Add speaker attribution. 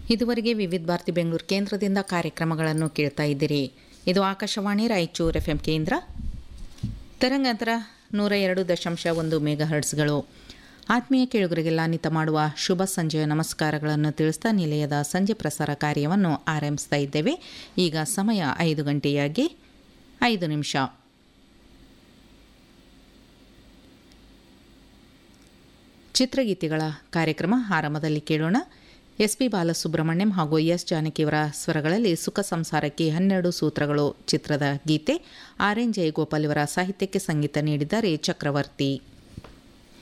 Speaker 1: ಇದುವರೆಗೆ ವಿವಿಧ ಭಾರತಿ ಬೆಂಗಳೂರು ಕೇಂದ್ರದಿಂದ ಕಾರ್ಯಕ್ರಮಗಳನ್ನು ಕೇಳ್ತಾ ಇದ್ದೀರಿ ಇದು ಆಕಾಶವಾಣಿ ರಾಯಚೂರು ಎಫ್ ಎಂ ಕೇಂದ್ರ ತರಂಗಾಂತರ ನೂರ ಎರಡು ದಶಾಂಶ ಒಂದು ಮೆಗಾ ಹರ್ಟ್ಸ್ಗಳು ಆತ್ಮೀಯ ಕೇಳುಗರಿಗೆಲ್ಲ ನಿತ ಮಾಡುವ ಶುಭ ಸಂಜೆಯ ನಮಸ್ಕಾರಗಳನ್ನು ತಿಳಿಸ್ತಾ ನಿಲಯದ ಸಂಜೆ ಪ್ರಸಾರ ಕಾರ್ಯವನ್ನು ಆರಂಭಿಸ್ತಾ ಇದ್ದೇವೆ ಈಗ ಸಮಯ ಐದು ಗಂಟೆಯಾಗಿ ಐದು ನಿಮಿಷ ಚಿತ್ರಗೀತೆಗಳ ಕಾರ್ಯಕ್ರಮ ಆರಂಭದಲ್ಲಿ ಕೇಳೋಣ ಎಸ್ ಪಿ ಬಾಲಸುಬ್ರಹ್ಮಣ್ಯಂ ಹಾಗೂ ಎಸ್ ಜಾನಕಿಯವರ ಸ್ವರಗಳಲ್ಲಿ ಸುಖ ಸಂಸಾರಕ್ಕೆ ಹನ್ನೆರಡು ಸೂತ್ರಗಳು ಚಿತ್ರದ ಗೀತೆ ಆರ್ ಎನ್ ಜಯಗೋಪಾಲ್ ಇವರ ಸಾಹಿತ್ಯಕ್ಕೆ ಸಂಗೀತ ನೀಡಿದ್ದಾರೆ ಚಕ್ರವರ್ತಿ